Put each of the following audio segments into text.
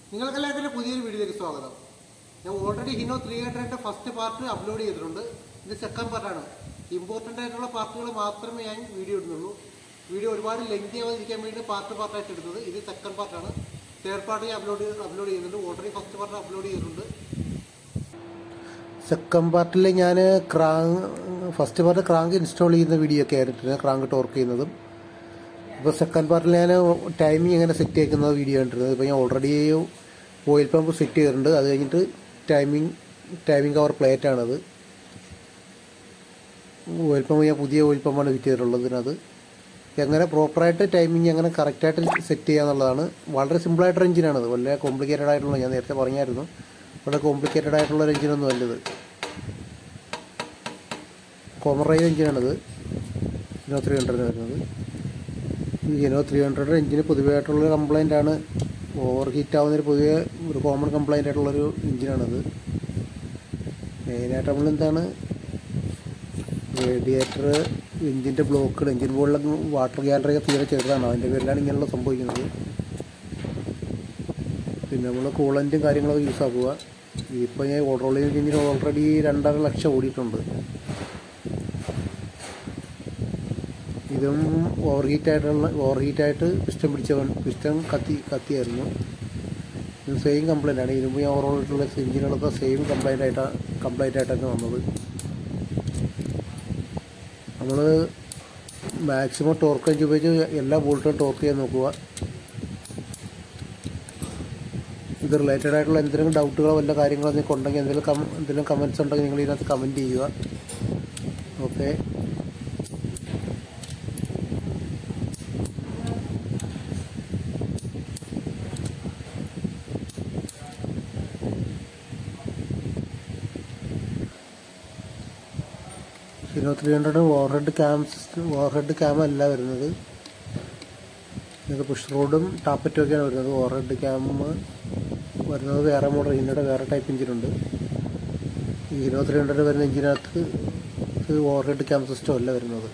നിങ്ങൾക്കെല്ലാം എൻ്റെ പുതിയൊരു വീഡിയോയിലേക്ക് സ്വാഗതം ഞാൻ ഓൾറെഡി ഹിനോ ത്രീ ഹൺഡ്രഡിൻ്റെ ഫസ്റ്റ് പാർട്ട് അപ്ലോഡ് ചെയ്തിട്ടുണ്ട് ഇത് സെക്കൻഡ് പാർട്ടാണ് ഇമ്പോർട്ടൻ്റ് ആയിട്ടുള്ള പാർട്ടുകൾ മാത്രമേ ഞാൻ വീഡിയോ ഇടുന്നുള്ളൂ വീഡിയോ ഒരുപാട് ലെങ്തി ആവാതിരിക്കാൻ വേണ്ടി പാർട്ട് പാർട്ടായിട്ട് എടുത്തത് ഇത് സെക്കൻഡ് പാർട്ടാണ് തേർഡ് പാർട്ട് ഞാൻ അപ്ലോഡ് അപ്ലോഡ് ചെയ്യുന്നുണ്ട് ഓൾറെഡി ഫസ്റ്റ് പാർട്ട് അപ്ലോഡ് ചെയ്തിട്ടുണ്ട് സെക്കൻഡ് പാർട്ടിൽ ഞാൻ crank first part crank install ചെയ്യുന്ന വീഡിയോ ഒക്കെ ആയിരുന്നു ക്രാങ്ക് ടോർക്ക് ചെയ്യുന്നതും ഇപ്പോൾ സെക്കൻഡ് പാർട്ടിൽ ഞാൻ ടൈമിംഗ് എങ്ങനെ സെറ്റ് ചെയ്യിക്കുന്ന വീഡിയോ കണ്ടിരുന്നത് ഇപ്പോൾ ഞാൻ ഓൾറെഡി ഓയിൽ പമ്പ് സെറ്റ് ചെയ്തിട്ടുണ്ട് അത് കഴിഞ്ഞിട്ട് ടൈമിംഗ് ടൈമിംഗ് കവർ പ്ലേറ്റ് ആണത് ഓയിൽ പമ്പ് ഞാൻ പുതിയ ഓയിൽ പമ്പാണ് ഫിറ്റ് ചെയ്തിട്ടുള്ളത് ഇതിനകത്ത് എങ്ങനെ പ്രോപ്പറായിട്ട് ടൈമിംഗ് എങ്ങനെ കറക്റ്റായിട്ട് സെറ്റ് ചെയ്യുക എന്നുള്ളതാണ് വളരെ സിമ്പിളായിട്ടൊരു എഞ്ചിനാണത് വളരെ കോംപ്ലിക്കേറ്റഡ് ആയിട്ടുള്ള ഞാൻ നേരത്തെ പറഞ്ഞായിരുന്നു വളരെ കോംപ്ലിക്കേറ്റഡ് ആയിട്ടുള്ള ഒരു എഞ്ചിനൊന്നും അല്ലത് കോമൺ റൈൽ എഞ്ചിനാണിത് ഇനോ ത്രീ ഹൺഡ്രഡിന് വരുന്നത് ഈ ഇനോ ത്രീ ഹൺഡ്രഡ് എഞ്ചിന് പൊതുവായിട്ടുള്ളൊരു കംപ്ലൈൻ്റ് ആണ് ഓവർ ഹീറ്റ് ആവുന്നൊരു പൊതുവെ ഒരു കോമൺ കംപ്ലൈൻ്റ് ആയിട്ടുള്ളൊരു എഞ്ചിനാണത് മെയിനായിട്ട് നമ്മളെന്താണ് റേഡിയേറ്റർ എഞ്ചിൻ്റെ ബ്ലോക്കുകൾ എഞ്ചിൻ ബോർഡിലെ വാട്ടർ ഗ്യാലറിയൊക്കെ തീരെ ചെറുതാണ് അതിൻ്റെ പേരിലാണ് ഇങ്ങനെയുള്ള സംഭവിക്കുന്നത് പിന്നെ നമ്മൾ കൂളൻറ്റും കാര്യങ്ങളൊക്കെ യൂസ് ആക്കുക ഇപ്പോൾ ഞാൻ ഓൾറോളിങ് എഞ്ചിൻ ഓൾറെഡി രണ്ടര ലക്ഷം ഓടിയിട്ടുണ്ട് ഇതും ഓവർ ഹീറ്റ് ആയിട്ടുള്ള ഓവർ ഹീറ്റ് ആയിട്ട് പിസ്റ്റം പിടിച്ച പിസ്റ്റം കത്തി കത്തിയായിരുന്നു ഇത് സെയിം കംപ്ലൈൻ്റ് ആണ് ഇതിനുമ്പോൾ ഞാൻ ഓവറോളിട്ടുള്ള എഞ്ചിനുകളൊക്കെ സെയിം കംപ്ലൈൻ്റ് ആയിട്ടാണ് കംപ്ലൈൻ്റ് ആയിട്ടാണ് വന്നത് നമ്മൾ മാക്സിമം ടോർക്ക് എഞ്ച് ഉപയോഗിച്ച് എല്ലാ ബോൾട്ടും ടോർക്ക് ചെയ്യാൻ നോക്കുക ഇത് റിലേറ്റഡ് ആയിട്ടുള്ള എന്തെങ്കിലും ഡൗട്ടുകളോ വല്ല കാര്യങ്ങളോ നിങ്ങൾക്ക് ഉണ്ടെങ്കിൽ എന്തെങ്കിലും കം എന്തെങ്കിലും കമൻസ് ഉണ്ടെങ്കിൽ നിങ്ങൾ ഇതിനകത്ത് കമൻറ്റ് ചെയ്യുക okay Hero three hundred overhead cam overhead cam അല്ല വരുന്നത് ഇത് പുഷ് റോഡും ടാപ്പറ്റും ഒക്കെയാണ് വരുന്നത് ഓവർഹെഡ് ക്യാം വരുന്നത് വേറെ മോഡൽ ഹീനോയുടെ വേറെ ടൈപ്പ് എഞ്ചിനുണ്ട് ഈ ഹീറോ ത്രീ ഹൺഡ്രഡ് വരുന്ന എഞ്ചിനകത്ത് ഇത് ഓവർഹെഡ് ക്യാം സിസ്റ്റം അല്ല വരുന്നത്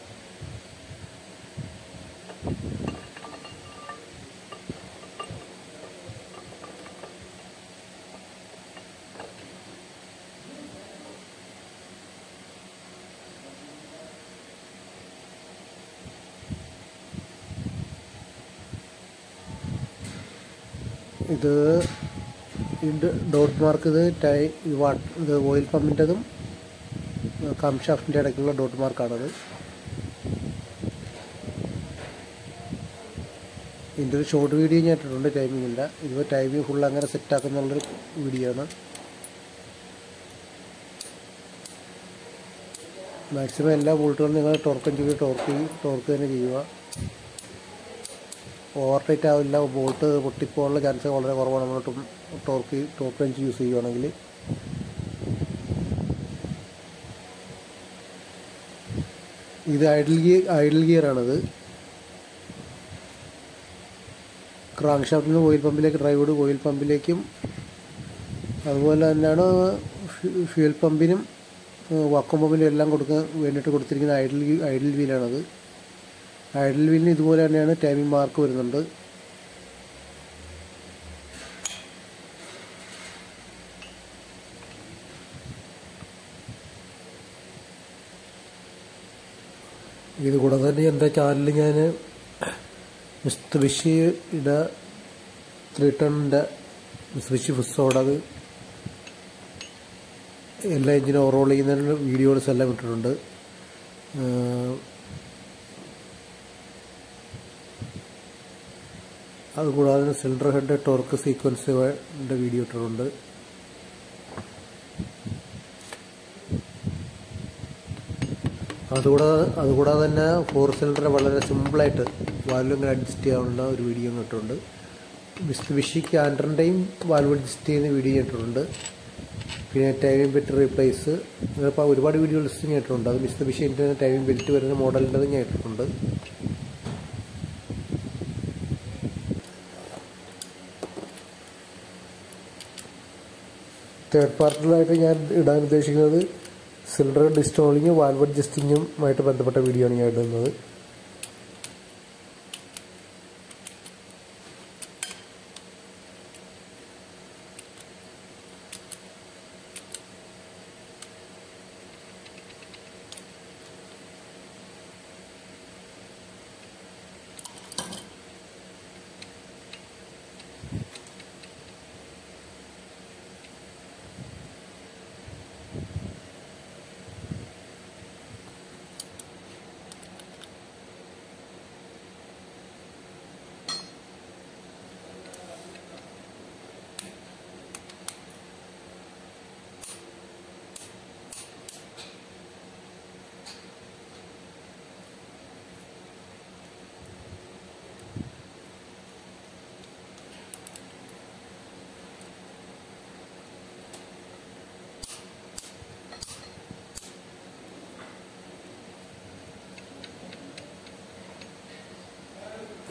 ഇത് ഇത് ഡോട്ട് മാർക്ക് ഇത് ടൈ ഇത് വാട്ട് ഇത് ഓയിൽ പമ്പിൻ്റെതും കം ഷാഫ്റ്റിൻ്റെ ഇടയ്ക്കുള്ള ഡോട്ട് മാർക്കാണത് ഇതിൻ്റെ ഒരു ഷോർട്ട് വീഡിയോ ഞാൻ ഇട്ടിട്ടുണ്ട് ടൈമിംഗ് ഇല്ല ഇതിപ്പോൾ ടൈമിംഗ് ഫുൾ അങ്ങനെ സെറ്റ് ആക്കുന്നുള്ളൊരു വീഡിയോ ആണ് മാക്സിമം എല്ലാ ബോൾട്ടുകളും നിങ്ങൾ ടോർക്കം ചെയ്ത് ടോർക്ക് ടോർക്ക് തന്നെ ചെയ്യുക ഓവർ ടൈറ്റ് ആവില്ല ബോൾട്ട് പൊട്ടിപ്പോകാനുള്ള ചാൻസ് വളരെ കുറവാണ് നമ്മൾ ടോർക്ക് ടോപ്പ് റേഞ്ച് യൂസ് ചെയ്യുകയാണെങ്കിൽ ഇത് ഐഡൽ ഗിയർ ഐഡൽ ഗിയർ ആണത് ക്രാങ്ക് ഷാഫ്റ്റിൽ നിന്ന് ഓയിൽ പമ്പിലേക്ക് ഡ്രൈവോഡ് ഓയിൽ പമ്പിലേക്കും അതുപോലെ തന്നെയാണ് ഫ്യൂൽ പമ്പിനും വാക്വം പമ്പിനും എല്ലാം കൊടുക്കാൻ വേണ്ടിയിട്ട് കൊടുത്തിരിക്കുന്ന ഐഡൽ ഐഡൽ വീലാണത് ഐഡൽ വീലിന് ഇതുപോലെ തന്നെയാണ് ടൈമിംഗ് മാർക്ക് വരുന്നുണ്ട് ഇത് കൂടാതെ തന്നെ എൻ്റെ ചാനലിൽ ഞാൻ മിസ്റ്റർ വിഷിയുടെ ത്രീ ടണ്ണിൻ്റെ മിസ്റ്റർ വിഷി ഫുസ്സോട് അത് എല്ലാ എഞ്ചിനും ഓവറോൾ ചെയ്യുന്നതിനുള്ള വീഡിയോസ് എല്ലാം ഇട്ടിട്ടുണ്ട് അതുകൂടാതെ സിലിണ്ടർ ഹെഡ് ടോർക്ക് സീക്വൻസിൻ്റെ വീഡിയോ ഇട്ടിട്ടുണ്ട് അതുകൂടാതെ അതുകൂടാതെ തന്നെ ഫോർ സിലിണ്ടർ വളരെ സിമ്പിളായിട്ട് വാൽവ് ഇങ്ങനെ അഡ്ജസ്റ്റ് ചെയ്യാവുന്ന ഒരു വീഡിയോ ഇട്ടിട്ടുണ്ട് മിസ് വിഷി ക്യാൻഡറിൻ്റെയും വാൽവ് അഡ്ജസ്റ്റ് ചെയ്യുന്ന വീഡിയോ ഇട്ടിട്ടുണ്ട് പിന്നെ ടൈമിംഗ് ബെൽറ്റ് റീപ്ലേസ് ഇപ്പോൾ ഒരുപാട് വീഡിയോ ലിസ്റ്റിംഗ് ആയിട്ടുണ്ട് അത് മിസ് വിഷയിൻ്റെ ടൈമിംഗ് ബെൽറ്റ് വരുന്ന മോഡലിൻ്റെത് ഞാൻ ഇട്ടിട്ടുണ്ട് തേർഡ് പാർട്ടിലായിട്ട് ഞാൻ ഇടാൻ ഉദ്ദേശിക്കുന്നത് സിലിണ്ടർ ഡിസ്റ്റോളിങ്ങും വാൽവ് അഡ്ജസ്റ്റിങ്ങുമായിട്ട് ബന്ധപ്പെട്ട വീഡിയോ ആണ് ഞാൻ ഇടുന്നത്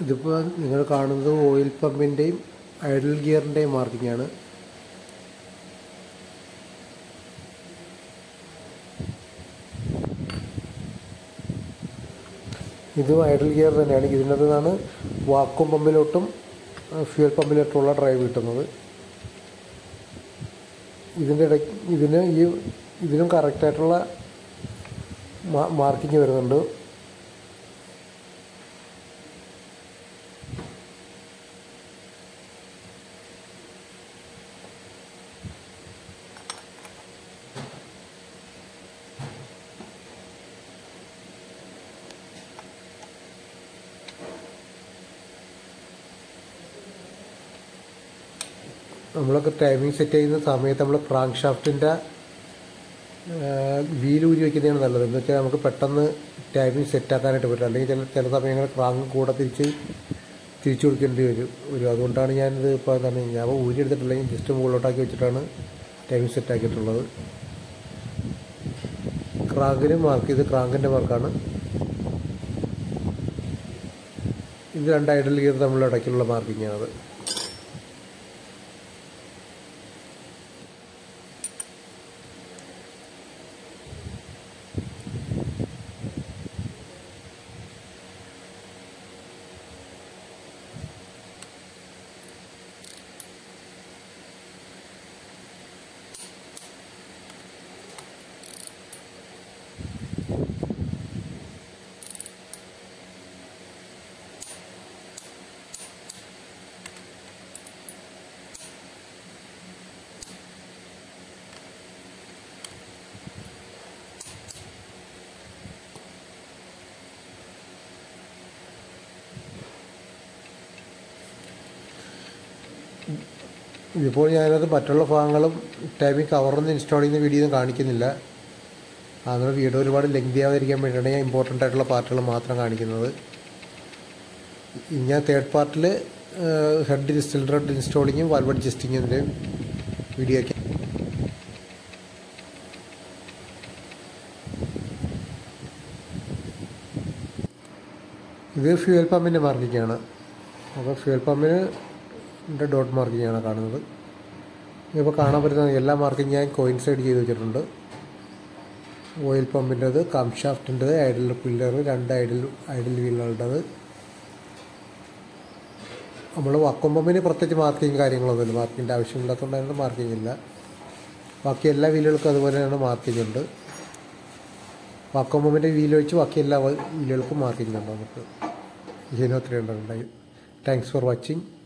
ഇതിപ്പോൾ നിങ്ങൾ കാണുന്നത് ഓയിൽ പമ്പിൻ്റെയും ഐഡൽ ഗിയറിൻ്റെയും മാർക്കിംഗ് ആണ് ഇതും ഐഡൽ ഗിയർ തന്നെയാണ് ഇതിനകത്ത് നിന്നാണ് വാക്വം പമ്പിലോട്ടും ഫ്യൂൽ പമ്പിലോട്ടുള്ള ഡ്രൈവ് കിട്ടുന്നത് ഇതിൻ്റെ ഇടയ്ക്ക് ഇതിന് ഈ ഇതിനും കറക്റ്റായിട്ടുള്ള മാർക്കിങ് വരുന്നുണ്ട് നമ്മളൊക്കെ ടൈമിംഗ് സെറ്റ് ചെയ്യുന്ന സമയത്ത് നമ്മൾ ക്രാങ്ക് ഷാഫ്റ്റിൻ്റെ വീൽ ഊരി വയ്ക്കുന്നതാണ് നല്ലത് എന്ന് വെച്ചാൽ നമുക്ക് പെട്ടെന്ന് ടൈമിംഗ് സെറ്റ് ആക്കാനായിട്ട് പറ്റും അല്ലെങ്കിൽ ചില ചില സമയങ്ങളിൽ ക്രാങ്ക് കൂടെ തിരിച്ച് തിരിച്ചു കൊടുക്കേണ്ടി വരും വരും അതുകൊണ്ടാണ് ഞാനിത് ഇപ്പോൾ എന്താണ് ഞാൻ ഊരി എടുത്തിട്ടില്ലെങ്കിൽ ജസ്റ്റ് മുകളിലോട്ടാക്കി വെച്ചിട്ടാണ് ടൈമിംഗ് സെറ്റ് ആക്കിയിട്ടുള്ളത് ക്രാങ്കിന് മാർക്ക് ഇത് ക്രാങ്കിൻ്റെ മാർക്കാണ് ഇത് രണ്ട് ഐഡൽ ഗിയർ തമ്മിലുള്ള ഇടയ്ക്കുള്ള മാർക്കിംഗ് ആണത് ഇതിപ്പോൾ ഞാനത് മറ്റുള്ള ഭാഗങ്ങളും ടൈമിംഗ് കവറൊന്നും ഇൻസ്റ്റാൾ ചെയ്യുന്ന വീഡിയോ ഒന്നും കാണിക്കുന്നില്ല അങ്ങനെ വീഡിയോ ഒരുപാട് ലെങ്തി ആവാതിരിക്കാൻ വേണ്ടിയാണ് ഞാൻ ഇമ്പോർട്ടൻ്റ് ആയിട്ടുള്ള പാർട്ടുകൾ മാത്രം കാണിക്കുന്നത് ഞാൻ തേർഡ് പാർട്ടിൽ ഹെഡ് സിലിണ്ടർ ഇൻസ്റ്റാളിങ്ങും വാൽവ് അഡ്ജസ്റ്റിങ്ങിൻ്റെയും വീഡിയോ ഒക്കെ ഇത് ഫ്യൂൽ പമ്പിൻ്റെ മാർക്കിംഗ് ആണ് അപ്പോൾ ഫ്യൂൽ പമ്പിന് ൻ്റെ ഡോട്ട് മാർക്കിംഗ് ആണ് കാണുന്നത് ഇപ്പോൾ കാണാൻ പറ്റുന്ന എല്ലാ മാർക്കിംഗ് ഞാൻ കോയിൻസൈഡ് ചെയ്ത് വെച്ചിട്ടുണ്ട് ഓയിൽ പമ്പിൻ്റെത് കംഷാഫ്റ്റിൻ്റെത് ഐഡൽ പില്ലർ രണ്ട് ഐഡൽ ഐഡൽ വീലുകളുടേത് നമ്മൾ വക്കം പമ്പിന് പ്രത്യേകിച്ച് മാർക്കിങ് കാര്യങ്ങളൊന്നുമില്ല മാർക്കിൻ്റെ ആവശ്യമില്ലാത്തതുകൊണ്ടായിരുന്നു മാർക്കിംഗ് ഇല്ല ബാക്കി എല്ലാ വീലുകൾക്കും അതുപോലെ തന്നെ മാർക്കിംഗ് ഉണ്ട് വക്കം പമ്പിൻ്റെ വീൽ വെച്ച് ബാക്കി എല്ലാ വീലുകൾക്കും മാർക്കിംഗ് ഉണ്ട് നമുക്ക് ഇതിനൊത്തിരി ഉണ്ടായി താങ്ക്സ് ഫോർ വാച്ചിങ്